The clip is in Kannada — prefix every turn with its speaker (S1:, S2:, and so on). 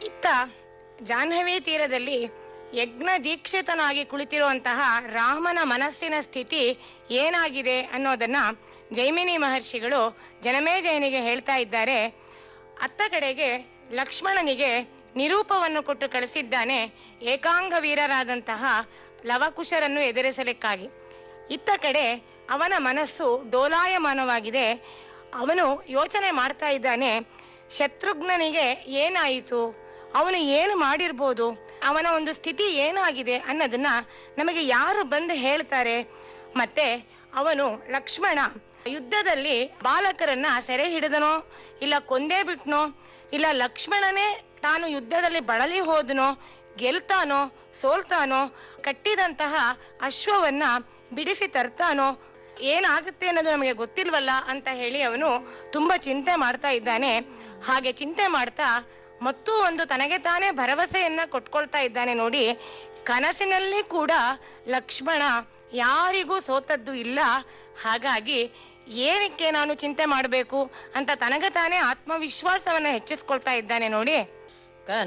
S1: ಇತ್ತ ಜಾಹ್ನವಿ ತೀರದಲ್ಲಿ ಯಜ್ಞ ದೀಕ್ಷಿತನಾಗಿ ಕುಳಿತಿರುವಂತಹ ರಾಮನ ಮನಸ್ಸಿನ ಸ್ಥಿತಿ ಏನಾಗಿದೆ ಅನ್ನೋದನ್ನ ಜೈಮಿನಿ ಮಹರ್ಷಿಗಳು ಜನಮೇಜಯನಿಗೆ ಹೇಳ್ತಾ ಇದ್ದಾರೆ ಅತ್ತ ಕಡೆಗೆ ಲಕ್ಷ್ಮಣನಿಗೆ ನಿರೂಪವನ್ನು ಕೊಟ್ಟು ಕಳಿಸಿದ್ದಾನೆ ಏಕಾಂಗ ವೀರರಾದಂತಹ ಲವಕುಶರನ್ನು ಎದುರಿಸಲಿಕ್ಕಾಗಿ ಇತ್ತ ಕಡೆ ಅವನ ಮನಸ್ಸು ಡೋಲಾಯಮಾನವಾಗಿದೆ ಅವನು ಯೋಚನೆ ಮಾಡ್ತಾ ಇದ್ದಾನೆ ಶತ್ರುಘ್ನನಿಗೆ ಏನಾಯಿತು ಅವನು ಏನು ಮಾಡಿರ್ಬೋದು ಅವನ ಒಂದು ಸ್ಥಿತಿ ಏನಾಗಿದೆ ಅನ್ನೋದನ್ನ ನಮಗೆ ಯಾರು ಬಂದು ಹೇಳ್ತಾರೆ ಮತ್ತೆ ಅವನು ಲಕ್ಷ್ಮಣ ಯುದ್ಧದಲ್ಲಿ ಬಾಲಕರನ್ನ ಸೆರೆ ಹಿಡಿದನೋ ಇಲ್ಲ ಕೊಂದೇ ಬಿಟ್ನೋ ಇಲ್ಲ ಲಕ್ಷ್ಮಣನೇ ತಾನು ಯುದ್ಧದಲ್ಲಿ ಬಳಲಿ ಹೋದನೋ ಗೆಲ್ತಾನೋ ಸೋಲ್ತಾನೋ ಕಟ್ಟಿದಂತಹ ಅಶ್ವವನ್ನ ಬಿಡಿಸಿ ತರ್ತಾನೋ ಏನಾಗುತ್ತೆ ಅನ್ನೋದು ನಮಗೆ ಗೊತ್ತಿಲ್ವಲ್ಲ ಅಂತ ಹೇಳಿ ಅವನು ತುಂಬಾ ಚಿಂತೆ ಮಾಡ್ತಾ ಇದ್ದಾನೆ ಹಾಗೆ ಚಿಂತೆ ಮಾಡ್ತಾ ಮತ್ತೂ ಒಂದು ತನಗೆ ತಾನೇ ಭರವಸೆಯನ್ನ ಕೊಟ್ಕೊಳ್ತಾ ಇದ್ದಾನೆ ನೋಡಿ ಕನಸಿನಲ್ಲಿ ಕೂಡ ಲಕ್ಷ್ಮಣ ಯಾರಿಗೂ ಸೋತದ್ದು ಇಲ್ಲ ಹಾಗಾಗಿ ಏನಕ್ಕೆ ನಾನು ಚಿಂತೆ ಮಾಡಬೇಕು ಅಂತ ತನಗೆ ತಾನೇ ಆತ್ಮವಿಶ್ವಾಸವನ್ನ ಹೆಚ್ಚಿಸ್ಕೊಳ್ತಾ ಇದ್ದಾನೆ ನೋಡಿ